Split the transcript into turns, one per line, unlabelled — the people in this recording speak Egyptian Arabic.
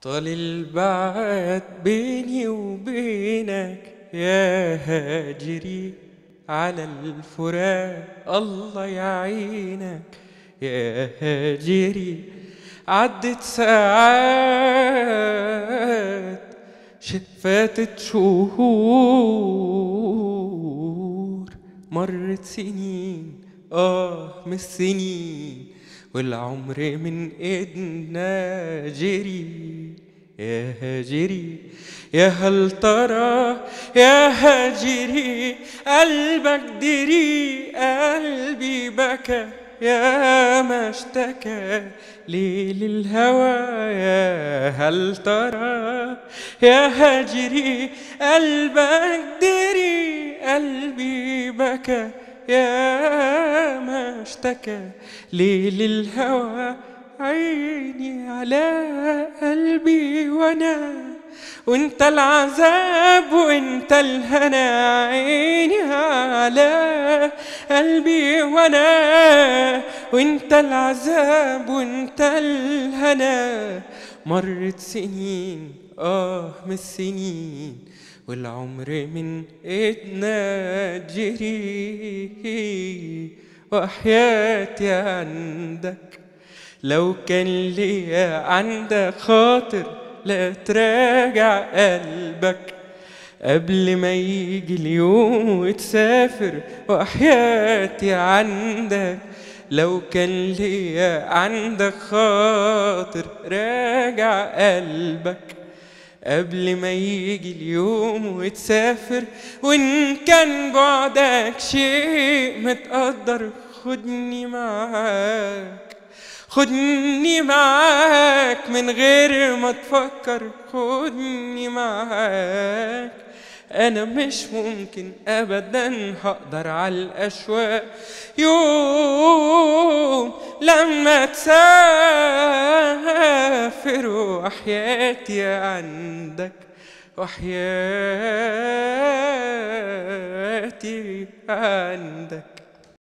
طال البعد بيني وبينك يا هاجري على الفراق الله يعينك يا هاجري عدت ساعات فاتت شهور مرت سنين اه من السنين والعمر من ايدنا جري يا هاجري يا هل ترى يا هاجري قلبك دري قلبي بكى يا ما اشتكى ليل الهوى يا هل ترى يا هاجري قلبك دري قلبي بكى يا ما اشتكى ليل الهوى عيني على قلبي وانا وانت العذاب وانت الهنا عيني على قلبي وانا وانت العذاب وانت الهنا مرت سنين اه من السنين والعمر من ايدنا جري وحياتي عندك لو كان ليا عندك خاطر لا تراجع قلبك قبل ما يجي اليوم وتسافر وحياتي عندك لو كان ليا عندك خاطر راجع قلبك قبل ما يجي اليوم وتسافر وإن كان بعدك شيء متقدر خدني معاك خدني معاك من غير ما تفكر خدني معاك انا مش ممكن ابدا هقدر على الاشواق يوم لما تسافر وحياتي عندك وحياتي عندك